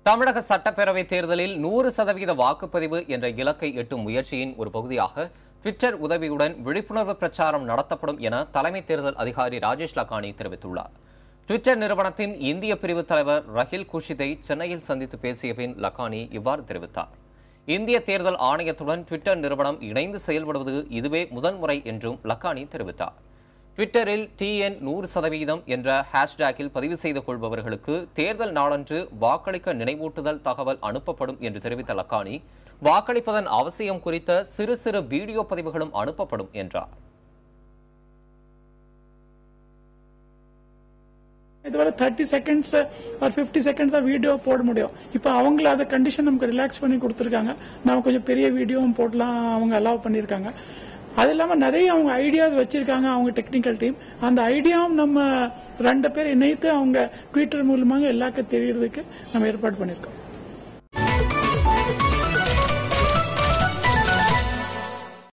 தமிழக சட்டப்பேரவை தேர்தலில் நூறு சதவீத வாக்குப்பதிவு என்ற இலக்கை எட்டும் முயற்சியின் ஒரு பகுதியாக ட்விட்டர் உதவியுடன் விழிப்புணர்வு பிரச்சாரம் நடத்தப்படும் என தலைமை தேர்தல் அதிகாரி ராஜேஷ் லக்கானி தெரிவித்துள்ளார் ட்விட்டர் நிறுவனத்தின் இந்திய பிரிவு தலைவர் ரஹில் குஷிதை சென்னையில் சந்தித்து பேசிய பின் லக்கானி இவ்வாறு தெரிவித்தார் இந்திய தேர்தல் ஆணையத்துடன் ட்விட்டர் நிறுவனம் இணைந்து செயல்படுவது இதுவே முதன்முறை என்றும் லக்கானி தெரிவித்தார் ட்விட்டரில் டிஎன் நூறு சதவீதம் என்ற ஹேஷ்டேக்கில் பதிவு செய்து கொள்பவர்களுக்கு தேர்தல் நாளன்று வாக்களிக்க நினைவூட்டுதல் தகவல் அனுப்பப்படும் என்று தெரிவித்த லக்கானி வாக்களிப்பதன் அவசியம் குறித்த சிறு சிறு வீடியோ பதிவுகளும் அனுப்பப்படும் என்றார் இதுவரை தேர்ட்டி செகண்ட்ஸ் ஒரு ஃபிஃப்டி செகண்ட்ஸ் தான் வீடியோ போட முடியும் இப்போ அவங்கள அந்த கண்டிஷன் நமக்கு ரிலாக்ஸ் பண்ணி கொடுத்துருக்காங்க நம்ம கொஞ்சம் பெரிய வீடியோவும் போடலாம் அவங்க அலோவ் பண்ணியிருக்காங்க அது இல்லாமல் நிறைய அவங்க ஐடியாஸ் வச்சிருக்காங்க அவங்க டெக்னிக்கல் டீம் அந்த ஐடியாவும் நம்ம ரெண்டு பேர் இணைத்து அவங்க ட்விட்டர் மூலமாக எல்லாருக்கும் தெரியறதுக்கு நம்ம ஏற்பாடு பண்ணியிருக்கோம்